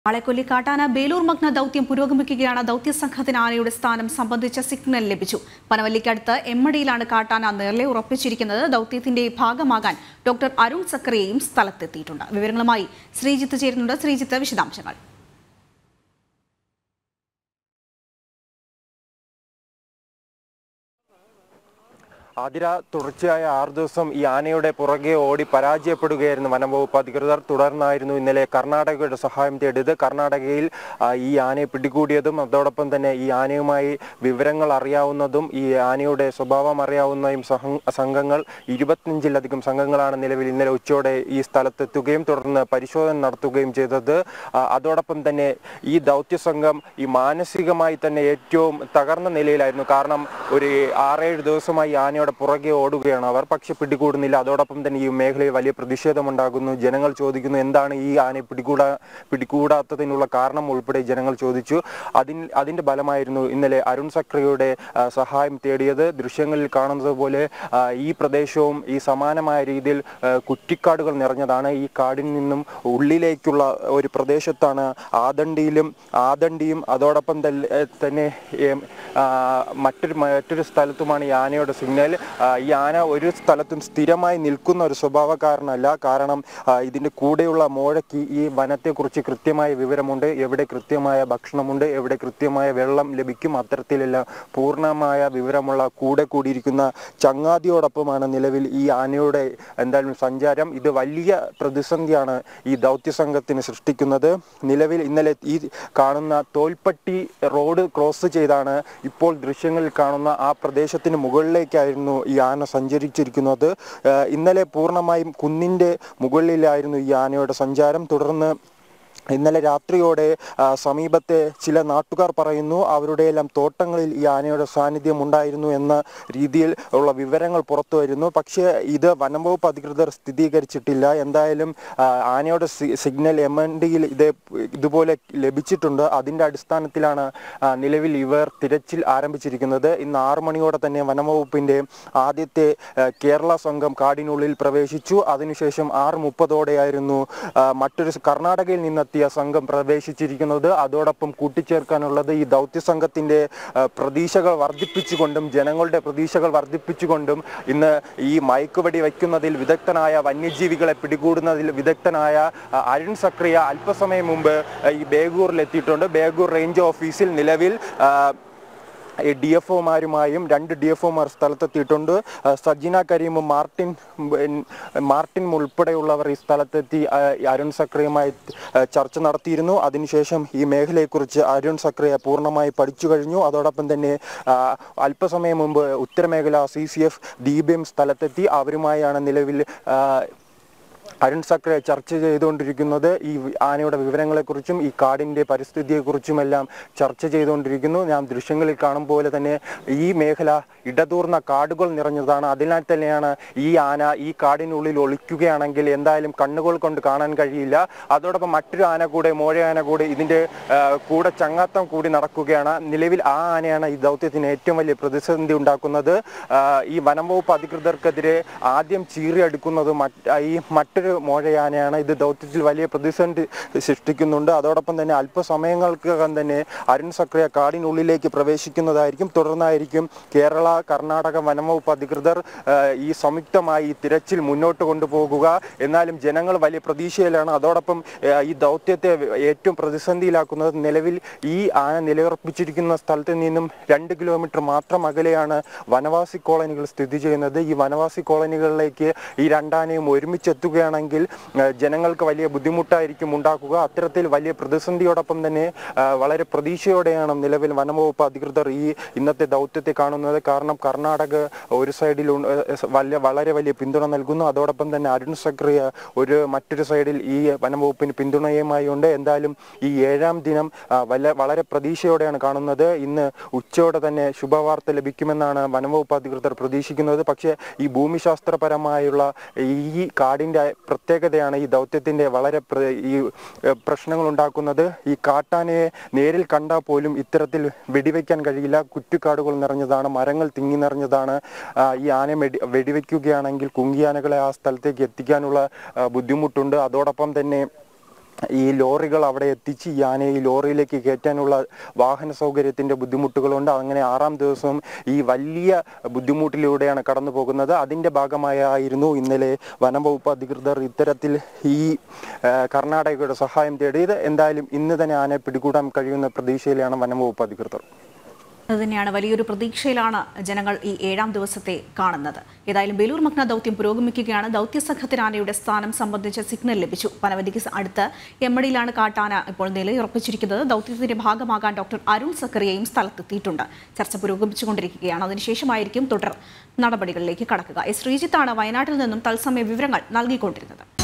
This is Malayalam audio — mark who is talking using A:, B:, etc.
A: ആളെക്കൊല്ലി കാട്ടാന ബേലൂർ മഗ്ന ദൗത്യം പുരോഗമിക്കുകയാണ് ദൗത്യ സംഘത്തിന് ആനയുടെ സ്ഥാനം സംബന്ധിച്ച സിഗ്നൽ ലഭിച്ചു പനവല്ലിക്കടുത്ത് എമ്മടിയിലാണ് കാട്ടാന നിറലെ ഉറപ്പിച്ചിരിക്കുന്നത് ദൗത്യത്തിന്റെ ഭാഗമാകാൻ ഡോക്ടർ അരുൺ സക്കറിയയും സ്ഥലത്തെത്തിയിട്ടുണ്ട് വിവരങ്ങളുമായി ശ്രീജിത്ത് ചേരുന്നുണ്ട് ശ്രീജിത്ത് വിശദാംശങ്ങൾ
B: ആതിര തുടർച്ചയായ ആറ് ദിവസം ഈ ആനയുടെ പുറകെ ഓടി പരാജയപ്പെടുകയായിരുന്നു വനംവകുപ്പ് അധികൃതർ തുടർന്നായിരുന്നു ഇന്നലെ കർണാടകയുടെ സഹായം തേടിയത് കർണാടകയിൽ ആ, ഈ ആനയെ പിടികൂടിയതും അതോടൊപ്പം തന്നെ ഈ ആനയുമായി വിവരങ്ങൾ അറിയാവുന്നതും ഈ ആനയുടെ സ്വഭാവം അറിയാവുന്നതും സഹ- സംഘങ്ങൾ ഇരുപത്തിയഞ്ചിലധികം സംഘങ്ങളാണ് നിലവിൽ ഇന്നലെ ഉച്ചയോടെ ഈ സ്ഥലത്തെത്തുകയും തുടർന്ന് പരിശോധന നടത്തുകയും ചെയ്തത് ആ, അതോടൊപ്പം തന്നെ ഈ ദൗത്യ സംഘം ഈ മാനസികമായി തന്നെ ഏറ്റവും തകർന്ന നിലയിലായിരുന്നു കാരണം ഒരു ആറേഴ് ദിവസമായി ആനയുടെ പുറകെ ഓടുകയാണ് അവർ പക്ഷെ പിടികൂടുന്നില്ല അതോടൊപ്പം തന്നെ ഈ മേഖലയിൽ വലിയ പ്രതിഷേധമുണ്ടാകുന്നു ജനങ്ങൾ ചോദിക്കുന്നു എന്താണ് ഈ ആനയെ പിടികൂടാ പിടികൂടാത്തതിനുള്ള കാരണം ഉൾപ്പെടെ ജനങ്ങൾ ചോദിച്ചു അതിൻ അതിന്റെ ഫലമായിരുന്നു ഇന്നലെ അരുൺ സക്രിയുടെ ആ, സഹായം തേടിയത് ദൃശ്യങ്ങളിൽ കാണുന്നത് പോലെ ആ, ഈ പ്രദേശവും ഈ സമാനമായ രീതിയിൽ ആ, കുറ്റിക്കാടുകൾ നിറഞ്ഞതാണ് ഈ കാടിൽ നിന്നും ഉള്ളിലേക്കുള്ള ഒരു പ്രദേശത്താണ് ആദണ്ടിയിലും ആദണ്ടിയും അതോടൊപ്പം തന്നെ തന്നെ ഏം, ആ, മറ്റൊരു മറ്റൊരു സ്ഥലത്തുമാണ് ഈ ആനയുടെ സിഗ്നൽ ആ, ഈ ആന ഒരു സ്ഥലത്തും സ്ഥിരമായി നിൽക്കുന്ന ഒരു സ്വഭാവക്കാരനല്ല കാരണം ആ, ഇതിന്റെ കൂടെയുള്ള മോഴയ്ക്ക് ഈ വനത്തെക്കുറിച്ച് കൃത്യമായ വിവരമുണ്ട് എവിടെ കൃത്യമായ ഭക്ഷണമുണ്ട് എവിടെ കൃത്യമായ വെള്ളം ലഭിക്കും അത്തരത്തിലെല്ലാം പൂർണ്ണമായ വിവരമുള്ള കൂടെ കൂടിയിരിക്കുന്ന ചങ്ങാതിയോടൊപ്പമാണ് നിലവിൽ ഈ ആനയുടെ എന്തായാലും സഞ്ചാരം ഇത് വലിയ പ്രതിസന്ധിയാണ് ഈ ദൗത്യ സംഘത്തിന് സൃഷ്ടിക്കുന്നത് നിലവിൽ ഇന്നലെ ഈ കാണുന്ന തോൽപ്പട്ടി റോഡ് ക്രോസ് ചെയ്താണ് ഇപ്പോൾ ദൃശ്യങ്ങളിൽ കാണുന്ന ആ പ്രദേശത്തിന് മുകളിലേക്കായിരുന്നു ഈ ആന സഞ്ചരിച്ചിരിക്കുന്നത് ഏഹ് ഇന്നലെ പൂർണ്ണമായും കുന്നിൻ്റെ മുകളിലായിരുന്നു ഈ ആനയുടെ സഞ്ചാരം തുടർന്ന് ഇന്നലെ രാത്രിയോടെ ആ, സമീപത്തെ ചില നാട്ടുകാർ പറയുന്നു അവരുടെ എല്ലാം തോട്ടങ്ങളിൽ ഈ ആനയുടെ സാന്നിധ്യം ഉണ്ടായിരുന്നു എന്ന രീതിയിൽ ഉള്ള വിവരങ്ങൾ പുറത്തു വരുന്നു പക്ഷേ ഇത് വനം വകുപ്പ് അധികൃതർ സ്ഥിരീകരിച്ചിട്ടില്ല എന്തായാലും ആ, ആനയുടെ സി- സിഗ്നൽ എം എൻ ഡിയിൽ ഇത് ഇതുപോലെ ലഭിച്ചിട്ടുണ്ട് അതിന്റെ അടിസ്ഥാനത്തിലാണ് ആ, നിലവിൽ ഇവർ തിരച്ചിൽ ആരംഭിച്ചിരിക്കുന്നത് ഇന്ന് ആറു മണിയോടെ തന്നെ വനം വകുപ്പിന്റെ ആദ്യത്തെ ആ, കേരള സംഘം കാടിനുള്ളിൽ പ്രവേശിച്ചു അതിനുശേഷം ആറ് മുപ്പതോടെയായിരുന്നു ആ, മറ്റൊരു സ് കർണാടകയിൽ നിന്നെത്തിയ സംഘം പ്രവേശിച്ചിരിക്കുന്നത് അതോടൊപ്പം കൂട്ടിച്ചേർക്കാനുള്ളത് ഈ ദൗത്യ സംഘത്തിന്റെ ആ, പ്രതീക്ഷകൾ വർദ്ധിപ്പിച്ചുകൊണ്ടും ജനങ്ങളുടെ പ്രതീക്ഷകൾ വർദ്ധിപ്പിച്ചുകൊണ്ടും ഇന്ന് ഈ മയക്കുവെടി വയ്ക്കുന്നതിൽ വിദഗ്ധനായ വന്യജീവികളെ പിടികൂടുന്നതിൽ വിദഗ്ധനായ ആ, അരുൺ സക്രിയ അല്പസമയം മുമ്പ് ആ, ഈ ബേഗൂറിൽ എത്തിയിട്ടുണ്ട് ബേഗൂർ റേഞ്ച് ഓഫീസിൽ നിലവിൽ ആ, ഡി എഫ് ഒമാരുമായും രണ്ട് ഡി എഫ് ഒമാർ സ്ഥലത്തെത്തിയിട്ടുണ്ട് ആ, സജിന കരീമും മാർട്ടിൻ ഉം, മാർട്ടിൻ ഉൾപ്പെടെയുള്ളവർ ഈ സ്ഥലത്തെത്തി ആ, ഈ അരുൺ സക്രിയുമായി ആ, ചർച്ച നടത്തിയിരുന്നു അതിനുശേഷം ഈ മേഖലയെക്കുറിച്ച് അരുൺ സക്രിയ പൂർണ്ണമായി പഠിച്ചു കഴിഞ്ഞു അതോടൊപ്പം തന്നെ ആ, അല്പസമയം മുമ്പ് ഉത്തരമേഖല സി സി എഫ് ദീപയും സ്ഥലത്തെത്തി അവരുമായാണ് നിലവിൽ ആ, അരുൺ സക്രെ ചർച്ച ചെയ്തുകൊണ്ടിരിക്കുന്നത് ഈ ആനയുടെ വിവരങ്ങളെക്കുറിച്ചും ഈ കാടിന്റെ പരിസ്ഥിതിയെക്കുറിച്ചുമെല്ലാം ചർച്ച ചെയ്തുകൊണ്ടിരിക്കുന്നു ഞാൻ ദൃശ്യങ്ങളിൽ കാണും പോലെ തന്നെ ഈ മേഖല ഇടതൂർന്ന കാടുകൾ നിറഞ്ഞതാണ് അതിനാൽ തന്നെയാണ് ഈ ആന ഈ കാടിനുള്ളിൽ ഒളിക്കുകയാണെങ്കിൽ എന്തായാലും കണ്ണുകൾ കൊണ്ട് കാണാൻ കഴിയില്ല അതോടൊപ്പം മറ്റൊരു ആന കൂടെ മോഴ ആന കൂടെ ഇതിന്റെ ആ, കൂടെ ചങ്ങാത്തം കൂടി നടക്കുകയാണ് നിലവിൽ ആ ആനയാണ് ഈ ദൗത്യത്തിന് ഏറ്റവും വലിയ പ്രതിസന്ധി ഉണ്ടാക്കുന്നത് ആ, ഈ വനം വകുപ്പ് അധികൃതർക്കെതിരെ ആദ്യം ചീറിയടുക്കുന്നത് മറ്റ് ഈ മറ്റൊരു മോഴയാനയാണ് ഇത് ദൗത്യത്തിൽ വലിയ പ്രതിസന്ധി സൃഷ്ടിക്കുന്നുണ്ട് അതോടൊപ്പം തന്നെ അല്പസമയങ്ങൾക്കകം തന്നെ അരുൺ സക്രിയ കാടിനുള്ളിലേക്ക് പ്രവേശിക്കുന്നതായിരിക്കും തുടർന്നായിരിക്കും കേരള കർണാടക വനം വകുപ്പ് അധികൃതർ ആ, ഈ സംയുക്തമായി ഈ തിരച്ചിൽ മുന്നോട്ട് കൊണ്ടുപോകുക എന്നാലും ജനങ്ങൾ വലിയ പ്രതീക്ഷയിലാണ് അതോടൊപ്പം ആ, ഈ ദൗത്യത്തെ ഏറ്റവും പ്രതിസന്ധിയിലാക്കുന്നത് നിലവിൽ ഈ ആന നിലയുറപ്പിച്ചിരിക്കുന്ന സ്ഥലത്ത് നിന്നും രണ്ട് കിലോമീറ്റർ മാത്രം അകലെയാണ് വനവാസി കോളനികൾ സ്ഥിതി ചെയ്യുന്നത് ഈ വനവാസി കോളനികളിലേക്ക് ഈ രണ്ടാനയും ഒരുമിച്ചെത്തുകയാണെങ്കിൽ ആ, ജനങ്ങൾക്ക് വലിയ ബുദ്ധിമുട്ടായിരിക്കും ഉണ്ടാക്കുക അത്തരത്തിൽ വലിയ പ്രതിസന്ധിയോടൊപ്പം തന്നെ ആ, വളരെ പ്രതീക്ഷയോടെയാണ് നിലവിൽ വനംവകുപ്പ് അധികൃതർ ഈ ഇന്നത്തെ ദൗത്യത്തെ കാണുന്നത് കാരണം കർണാടക ഒരു സൈഡിൽ ഉ- ഏഹ് വലിയ വളരെ വലിയ പിന്തുണ നൽകുന്നു അതോടൊപ്പം തന്നെ അരുൺ സക്രിയ ഒരു മറ്റൊരു സൈഡിൽ ഈ വനംവകുപ്പിന് പിന്തുണയുമായി ഉണ്ട് എന്തായാലും ഈ ഏഴാം ദിനം ആ, വല്ല വളരെ പ്രതീക്ഷയോടെയാണ് കാണുന്നത് ഉച്ചയോടെ തന്നെ ശുഭവാർത്ത ലഭിക്കുമെന്നാണ് വനംവകുപ്പ് അധികൃതർ പ്രതീക്ഷിക്കുന്നത് പക്ഷേ ഈ ഭൂമിശാസ്ത്രപരമായുള്ള ഈ കാടിന്റെ പ്രത്യേകതയാണ് ഈ ദൗത്യത്തിന്റെ വളരെ പ്ര- ഈ ഏഹ്, പ്രശ്നങ്ങൾ ഉണ്ടാക്കുന്നത് ഈ കാട്ടാനയെ നേരിൽ കണ്ടാൽ പോലും ഇത്തരത്തിൽ വെടിവെക്കാൻ കഴിയില്ല കുറ്റിക്കാടുകൾ നിറഞ്ഞതാണ് മരങ്ങൾ തിങ്ങി നിറഞ്ഞതാണ് ആ, ഈ ആന വെടി വെടിവെക്കുകയാണെങ്കിൽ കുങ്കിയാനകളെ ആ സ്ഥലത്തേക്ക് എത്തിക്കാനുള്ള ആ, ബുദ്ധിമുട്ടുണ്ട് അതോടൊപ്പം തന്നെ ഈ ലോറികൾ അവിടെ എത്തിച്ച് ഈ ആനയെ ഈ ലോറിയിലേക്ക് കയറ്റാനുള്ള വാഹന സൗകര്യത്തിന്റെ ബുദ്ധിമുട്ടുകളുണ്ട് അങ്ങനെ ആറാം ദിവസവും ഈ വലിയ ബുദ്ധിമുട്ടിലൂടെയാണ് കടന്നു പോകുന്നത് അതിന്റെ ഭാഗമായായിരുന്നു ഇന്നലെ വനം വകുപ്പ് അധികൃതർ ഇത്തരത്തിൽ ഈ ആ, കർണാടകയുടെ സഹായം തേടിയത് എന്തായാലും ഇന്ന് തന്നെ ആനയെ പിടികൂടാൻ കഴിയുന്ന പ്രതീക്ഷയിലാണ് വനം വകുപ്പ് അധികൃതർ
A: അത് തന്നെയാണ് വലിയൊരു പ്രതീക്ഷയിലാണ് ജനങ്ങൾ ഈ ഏഴാം ദിവസത്തെ കാണുന്നത് ഏതായാലും ബേലൂർ മഗ്ന ദൗത്യം പുരോഗമിക്കുകയാണ് ദൗത്യ സംഘത്തിന് ആനയുടെ സ്ഥാനം സംബന്ധിച്ച സിഗ്നൽ ലഭിച്ചു പനവല്ലിക്ക് അടുത്ത് എമ്മടിയിലാണ് കാട്ടാന ഇപ്പോൾ നിലയുറപ്പിച്ചിരിക്കുന്നത് ദൗത്യത്തിന്റെ ഭാഗമാകാൻ ഡോക്ടർ അരുൺ സക്കറിയയും സ്ഥലത്തെത്തിയിട്ടുണ്ട് ചർച്ച പുരോഗമിച്ചുകൊണ്ടിരിക്കുകയാണ് അതിനുശേഷമായിരിക്കും തുടർ നടപടികളിലേക്ക് കടക്കുക എസ് ശ്രീജിത്താണ് വയനാട്ടിൽ നിന്നും തത്സമയ വിവരങ്ങൾ നൽകിക്കൊണ്ടിരുന്നത്